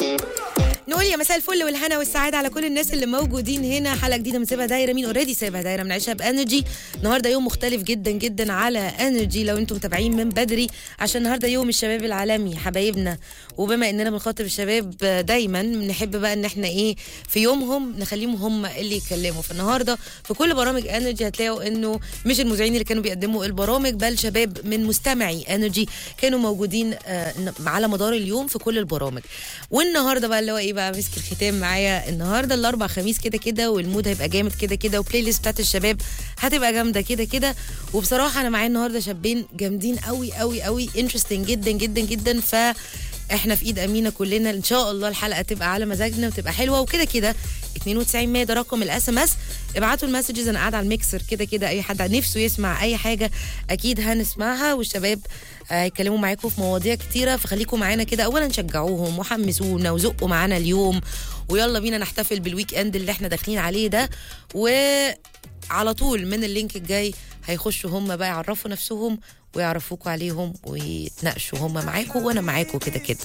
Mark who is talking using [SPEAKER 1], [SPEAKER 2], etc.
[SPEAKER 1] نقول يا مساء الفل والهنا والسعاده على كل الناس اللي موجودين هنا حلقه جديده من سيبها دايره مين اوريدي سيبها دايره من عيشها بانرجي النهارده يوم مختلف جدا جدا على انرجي لو انتم متابعين من بدري عشان النهارده يوم الشباب العالمي حبايبنا وبما اننا بنخاطب الشباب دايما بنحب بقى ان احنا ايه في يومهم نخليهم هم اللي يتكلموا فالنهارده في كل برامج انرجي هتلاقوا انه مش المذيعين اللي كانوا بيقدموا البرامج بل شباب من مستمعي انرجي كانوا موجودين آه على مدار اليوم في كل البرامج والنهارده بقى اللي هو ايه بقى مسك الختام معايا النهارده الاربع خميس كده كده والمود هيبقى جامد كده كده وبلاي ليست بتاعت الشباب هتبقى جامده كده كده وبصراحه انا معايا النهارده شابين جامدين قوي قوي قوي انترستنج جدا جدا جدا ف احنا في ايد امينه كلنا ان شاء الله الحلقه تبقى على مزاجنا وتبقى حلوه وكده كده 92 100 ده رقم الاس ام اس ابعتوا المسجز انا قاعده على الميكسر كده كده اي حد نفسه يسمع اي حاجه اكيد هنسمعها والشباب هيتكلموا معاكم في مواضيع كتيره فخليكم معانا كده اولا شجعوهم وحمسونا وزقوا معانا اليوم ويلا بينا نحتفل بالويك اند اللي احنا داخلين عليه ده وعلى طول من اللينك الجاي هيخشوا هم بقى يعرفوا نفسهم ويعرفوكوا عليهم ويتناقشوا هم معاكم وانا معاكم كده كده